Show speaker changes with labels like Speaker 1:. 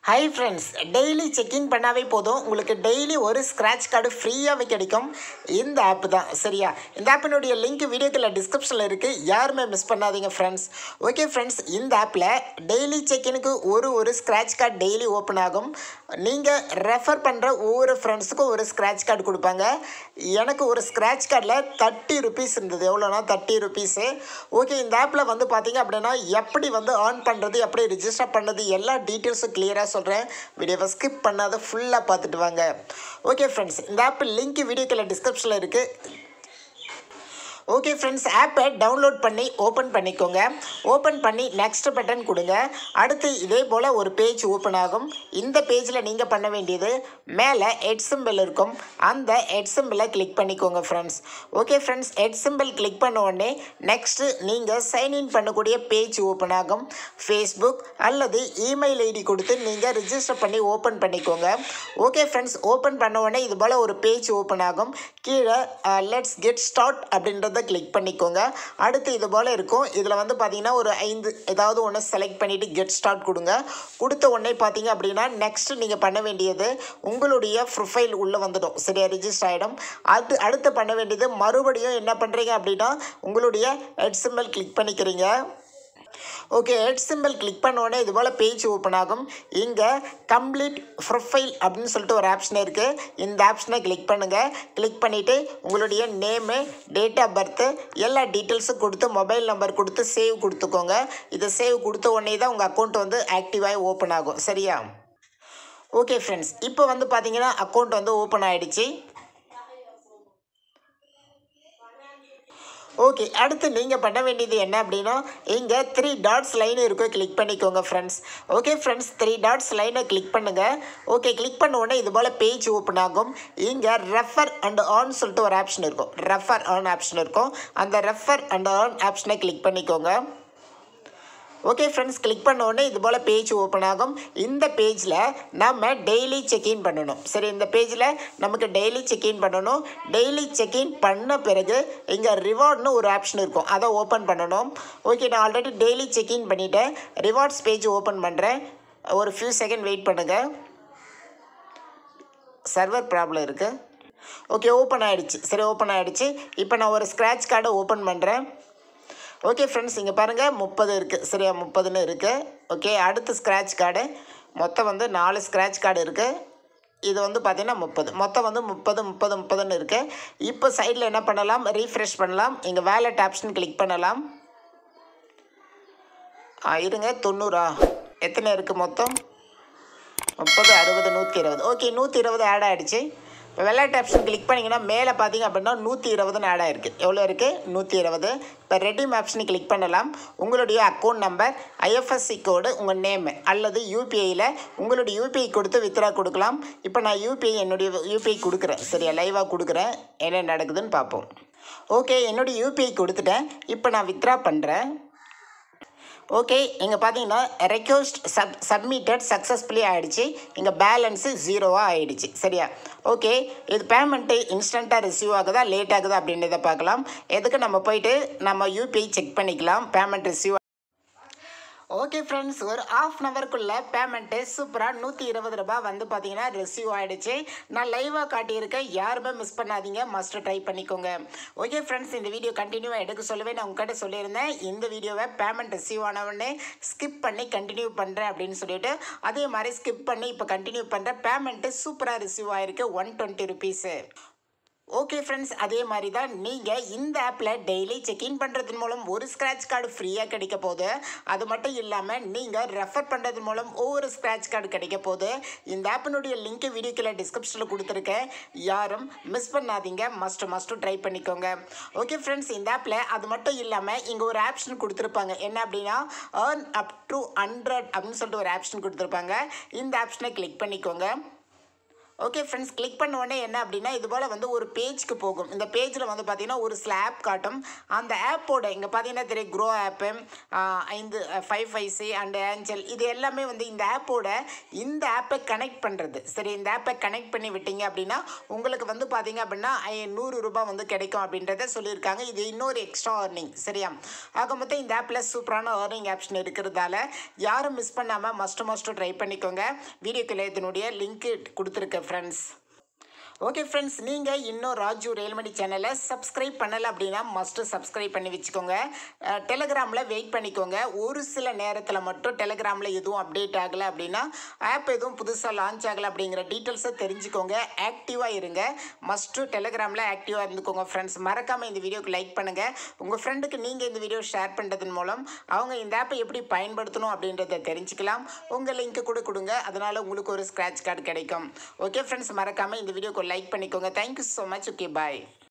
Speaker 1: hi friends daily check in பண்ணாவே போதும் உங்களுக்கு டெய்லி ஒரு ஸ்க்ராட்ச் கார்டு ஃப்ரீயாகவே கிடைக்கும் இந்த ஆப் தான் சரியா இந்த ஆப்பினுடைய லிங்க் வீடியோக்குள்ள டிஸ்கிரிப்ஷனில் இருக்குது யாருமே மிஸ் பண்ணாதீங்க ஃப்ரெண்ட்ஸ் ஓகே ஃப்ரெண்ட்ஸ் இந்த ஆப்பில் டெய்லி செக்இனுக்கு ஒரு ஒரு ஸ்க்ராட்ச் கார்டு டெய்லி ஓப்பன் ஆகும் நீங்கள் ரெஃபர் பண்ணுற ஒவ்வொரு ஃப்ரெண்ட்ஸுக்கும் ஒரு ஸ்க்ராட்ச் கார்டு கொடுப்பாங்க எனக்கு ஒரு ஸ்க்ராட்ச் கார்டில் தேர்ட்டி ருபீஸ் இருந்தது எவ்வளோனா தேர்ட்டி ருபீஸு ஓகே இந்த ஆப்பில் வந்து பார்த்தீங்க அப்படின்னா எப்படி வந்து ஏர்ன் பண்ணுறது எப்படி ரிஜிஸ்டர் பண்ணது எல்லா டீட்டெயில்ஸும் கிளியராக சொல்கிறேன் வீடியோவை ஸ்கிப் பண்ணாத ஃபுல்லாக பார்த்துட்டு வாங்க ஓகே ஃப்ரெண்ட்ஸ் இந்த ஆப் லிங்க் வீடியோக்கில் டிஸ்கிரிப்ஷனில் இருக்குது ஓகே ஃப்ரெண்ட்ஸ் ஆப்பை டவுன்லோட் பண்ணி ஓப்பன் பண்ணிக்கோங்க ஓப்பன் பண்ணி நெக்ஸ்ட் பட்டன் கொடுங்க அடுத்து இதே போல் ஒரு பேஜ் ஓப்பன் ஆகும் இந்த பேஜில் நீங்கள் பண்ண வேண்டியது மேலே ஹெட் சிம்பிள் இருக்கும் அந்த ஹெட் சிம்பிளை கிளிக் பண்ணிக்கோங்க friends okay friends head symbol click பண்ண உடனே நெக்ஸ்ட்டு நீங்கள் சைன்இன் பண்ணக்கூடிய பேஜ் ஓப்பன் ஆகும் ஃபேஸ்புக் அல்லது இமெயில் ஐடி கொடுத்து நீங்கள் ரிஜிஸ்டர் பண்ணி ஓப்பன் பண்ணிக்கோங்க ஓகே ஃப்ரெண்ட்ஸ் ஓப்பன் பண்ண உடனே இது போல் ஒரு பேஜ் ஓப்பன் ஆகும் கீழே லெட்ஸ் கெட் ஸ்டார்ட் அப்படின்றத கிளிக் பண்ணிக்கோங்க அடுத்து இது போல் இருக்கும் இதில் வந்து பார்த்தீங்கன்னா ஒரு ஐந்து ஏதாவது ஒன்று செலக்ட் பண்ணிவிட்டு கெட் ஸ்டார்ட் கொடுங்க கொடுத்த உடனே பார்த்தீங்க அப்படின்னா நெக்ஸ்ட் நீங்கள் பண்ண வேண்டியது உங்களுடைய ப்ரொஃபைல் உள்ளே வந்துடும் சரியா ரிஜிஸ்டர் ஆகிடும் அது அடுத்து பண்ண வேண்டியது மறுபடியும் என்ன பண்ணுறீங்க அப்படின்னா உங்களுடைய ஹெட் சிம்பிள் கிளிக் பண்ணிக்கிறீங்க ஓகே ஹெட் சிம்பிள் கிளிக் பண்ண உடனே இது போல் பேஜ் ஓப்பன் ஆகும் இங்கே கம்ப்ளீட் ப்ரொஃபைல் அப்படின்னு சொல்லிட்டு ஒரு ஆப்ஷன் இருக்குது இந்த ஆப்ஷனை கிளிக் பண்ணுங்கள் கிளிக் பண்ணிவிட்டு உங்களுடைய நேமு டேட் ஆஃப் பர்த்து எல்லா டீட்டெயில்ஸும் கொடுத்து மொபைல் நம்பர் கொடுத்து சேவ் கொடுத்துக்கோங்க இதை சேவ் கொடுத்த உடனே தான் உங்கள் அக்கௌண்ட் வந்து ஆக்டிவாகி ஓப்பன் ஆகும் சரியா ஓகே ஃப்ரெண்ட்ஸ் இப்போ வந்து பார்த்தீங்கன்னா அக்கௌண்ட் வந்து ஓப்பன் ஆகிடுச்சு ஓகே அடுத்து நீங்கள் பண்ண வேண்டியது என்ன அப்படின்னா இங்கே த்ரீ டாட்ஸ் லைன் இருக்கும் கிளிக் பண்ணிக்கோங்க friends okay friends three dots லைனை கிளிக் பண்ணுங்கள் ஓகே கிளிக் பண்ண உடனே இது போல் பேஜ் ஓப்பன் ஆகும் இங்கே ரெஃபர் அண்ட் ஆன் சொல்லிட்டு ஒரு ஆப்ஷன் இருக்கும் ரெஃபர் ஆன் ஆப்ஷன் இருக்கும் அந்த ரெஃபர் அண்ட் ஆன் ஆப்ஷனை கிளிக் பண்ணிக்கோங்க ஓகே ஃப்ரெண்ட்ஸ் கிளிக் பண்ண உடனே இது போல் பேஜ் ஓப்பன் ஆகும் இந்த பேஜில் நம்ம டெய்லி செக்இன் பண்ணணும் சரி இந்த பேஜில் நமக்கு டெய்லி செக்இன் பண்ணணும் டெய்லி செக்இன் பண்ண பிறகு இங்கே ரிவார்ட்னு ஒரு ஆப்ஷன் இருக்கும் அதை ஓப்பன் பண்ணணும் ஓகே நான் ஆல்ரெடி டெய்லி செக்இன் பண்ணிவிட்டேன் ரிவார்ட்ஸ் பேஜ் ஓப்பன் பண்ணுறேன் ஒரு ஃபியூ செகண்ட் வெயிட் பண்ணுங்கள் சர்வர் ப்ராப்ளம் இருக்குது ஓகே ஓப்பன் ஆகிடுச்சு சரி ஓப்பன் ஆகிடுச்சு இப்போ நான் ஒரு ஸ்க்ராட்ச் கார்டை ஓப்பன் பண்ணுறேன் ஓகே ஃப்ரெண்ட்ஸ் இங்கே பாருங்கள் முப்பது இருக்குது சரியா முப்பதுன்னு இருக்குது ஓகே அடுத்து ஸ்க்ராட்ச் கார்டு மொத்தம் வந்து நாலு ஸ்க்ராட்ச் கார்டு இருக்குது இது வந்து பார்த்திங்கன்னா முப்பது மொத்தம் வந்து முப்பது முப்பது முப்பதுன்னு இருக்குது இப்போ சைடில் என்ன பண்ணலாம் ரீஃப்ரெஷ் பண்ணலாம் இங்கே வேலட் ஆப்ஷன் கிளிக் பண்ணலாம் ஆ இருங்க தொண்ணூறா எத்தனை இருக்குது மொத்தம் முப்பது அறுபது நூற்றி இருபது ஓகே நூற்றி இருபது ஆட் ஆகிடுச்சு இப்போ வெள்ளாட்டு ஆப்ஷன் கிளிக் பண்ணிங்கன்னா மேலே பார்த்தீங்க அப்படின்னா நூற்றி இருபதுன்னு ஆட் ஆயிருக்கு எவ்வளோ இருக்குது நூற்றி இருபது இப்போ ரெடீம் ஆப்ஷனை கிளிக் பண்ணலாம் உங்களுடைய அக்கௌண்ட் நம்பர் ஐஎஃப்எஸ்சி கோடு உங்கள் நேமு அல்லது யூபிஐயில் உங்களுடைய யூபிஐ கொடுத்து வித்ரா கொடுக்கலாம் இப்போ நான் யூபிஐ என்னுடைய யூபிஐ கொடுக்குறேன் சரியா லைவாக கொடுக்குறேன் என்ன நடக்குதுன்னு பார்ப்போம் ஓகே என்னுடைய யூபிஐ கொடுத்துட்டேன் இப்போ நான் வித்ரா பண்ணுறேன் ஓகே இங்கே பார்த்தீங்கன்னா ரெக்வஸ்ட் சப் சப்மிட்டட் சக்ஸஸ்ஃபுல்லி ஆகிடுச்சு இங்கே பேலன்ஸு ஜீரோவாக ஆகிடுச்சு சரியா ஓகே இது பேமெண்ட்டு இன்ஸ்டண்ட்டாக ரிசீவ் ஆகுதா லேட் ஆகுதா அப்படின்றத பார்க்கலாம் எதுக்கு நம்ம போயிட்டு நம்ம யூபிஐ செக் பண்ணிக்கலாம் பேமெண்ட் ரிசீவ் ஓகே ஃப்ரெண்ட்ஸ் ஒரு ஆஃப் அன் ஹவருக்குள்ளே பேமெண்ட்டு சூப்பராக நூற்றி இருபது ரூபாய் வந்து பார்த்தீங்கன்னா ரிசீவ் ஆகிடுச்சு நான் லைவாக காட்டியிருக்கேன் யாருமே மிஸ் பண்ணாதீங்க மஸ்ட் ட்ரை பண்ணிக்கோங்க ஓகே ஃப்ரெண்ட்ஸ் இந்த வீடியோ கண்டினியூவாக எடுக்க சொல்லவே நான் உங்ககிட்ட சொல்லியிருந்தேன் இந்த வீடியோவை பேமெண்ட் ரிசீவ் ஆனவுடனே ஸ்கிப் பண்ணி கண்டினியூ பண்ணுறேன் அப்படின்னு சொல்லிட்டு அதே மாதிரி ஸ்கிப் பண்ணி இப்போ கண்டினியூ பண்ணுறேன் பேமெண்ட்டு சூப்பராக ரிசீவ் ஆகிருக்கு one twenty rupees okay friends அதே மாதிரி தான் நீங்கள் இந்த ஆப்பில் டெய்லி செக்இன் பண்ணுறது மூலம் ஒரு ஸ்க்ராட்ச் கார்டு ஃப்ரீயாக கிடைக்க போகுது அது மட்டும் இல்லாமல் நீங்கள் ரெஃபர் பண்ணுறது மூலம் ஒவ்வொரு ஸ்க்ராட்ச் கார்டு கிடைக்க போகுது இந்த ஆப்பினுடைய லிங்க் வீடியோக்கில் டிஸ்கிரிப்ஷனில் கொடுத்துருக்கேன் யாரும் மிஸ் பண்ணாதீங்க மஸ்ட் மஸ்ட்டு ட்ரை பண்ணிக்கோங்க ஓகே ஃப்ரெண்ட்ஸ் இந்த ஆப்பில் அது மட்டும் இல்லாமல் இங்கே ஒரு ஆப்ஷன் கொடுத்துருப்பாங்க என்ன அப்படின்னா ஏர்ன் அப் டு ஹண்ட்ரட் அப்படின்னு சொல்லிட்டு ஒரு ஆப்ஷன் கொடுத்துருப்பாங்க இந்த ஆப்ஷனை கிளிக் பண்ணிக்கோங்க ஓகே ஃப்ரெண்ட்ஸ் கிளிக் பண்ண உடனே என்ன அப்படின்னா இது போல் வந்து ஒரு பேஜ்க்கு போகும் இந்த பேஜில் வந்து பார்த்தீங்கன்னா ஒரு சில ஆப் காட்டும் அந்த ஆப்போட இங்கே பார்த்தீங்கன்னா தெரியும் க்ரோ ஆப்பு ஐந்து ஃபைவ் ஃபைவ் சி அண்ட் ஏஞ்சல் இது எல்லாமே வந்து இந்த ஆப்போட இந்த ஆப்பை கனெக்ட் பண்ணுறது சரி இந்த ஆப்பை கனெக்ட் பண்ணி விட்டீங்க அப்படின்னா உங்களுக்கு வந்து பார்த்தீங்க அப்படின்னா ஐ- நூறு ரூபாய் வந்து கிடைக்கும் அப்படின்றத சொல்லியிருக்காங்க இது இன்னொரு எக்ஸ்ட்ரா earning சரியா ஆக மொத்தம் இந்த ஆப்பில் சூப்பரான earning ஆப்ஷன் இருக்கிறதால யாரும் மிஸ் பண்ணாமல் மஸ்ட் மஸ்ட்டு ட்ரை பண்ணிக்கோங்க வீடியோக்குள்ள இதனுடைய லிங்க் கொடுத்துருக்கேன் ஃப்ரெண்ட்ஸ் ஓகே ஃப்ரெண்ட்ஸ் நீங்கள் இன்னும் ராஜு ரயில்மணி சேனலை சப்ஸ்கிரைப் பண்ணலை அப்படின்னா மஸ்ட்டு சப்ஸ்கிரைப் பண்ணி வச்சுக்கோங்க டெலகிராமில் வெயிட் பண்ணிக்கோங்க ஒரு சில நேரத்தில் மட்டும் டெலகிராமில் எதுவும் அப்டேட் ஆகலை அப்படின்னா ஆப் எதுவும் புதுசாக லான்ச் ஆகலை அப்படிங்கிற டீட்டெயில்ஸை தெரிஞ்சுக்கோங்க ஆக்டிவாக இருங்க மஸ்ட்டு டெலகிராமில் ஆக்டிவாக இருந்துக்கோங்க ஃப்ரெண்ட்ஸ் மறக்காமல் இந்த வீடியோக்கு லைக் பண்ணுங்கள் உங்கள் ஃப்ரெண்டுக்கு நீங்கள் இந்த வீடியோ ஷேர் பண்ணுறதன் மூலம் அவங்க இந்த ஆப்பை எப்படி பயன்படுத்தணும் அப்படின்றத தெரிஞ்சுக்கலாம் உங்கள் லிங்க்கு கூட கொடுங்க அதனால் உங்களுக்கு ஒரு ஸ்க்ராட்ச் கார்டு கிடைக்கும் ஓகே ஃப்ரெண்ட்ஸ் மறக்காமல் இந்த வீடியோக்கு லைக் பண்ணிக்கோங்க தேங்க்யூ ஸோ மச் ஓகே பாய்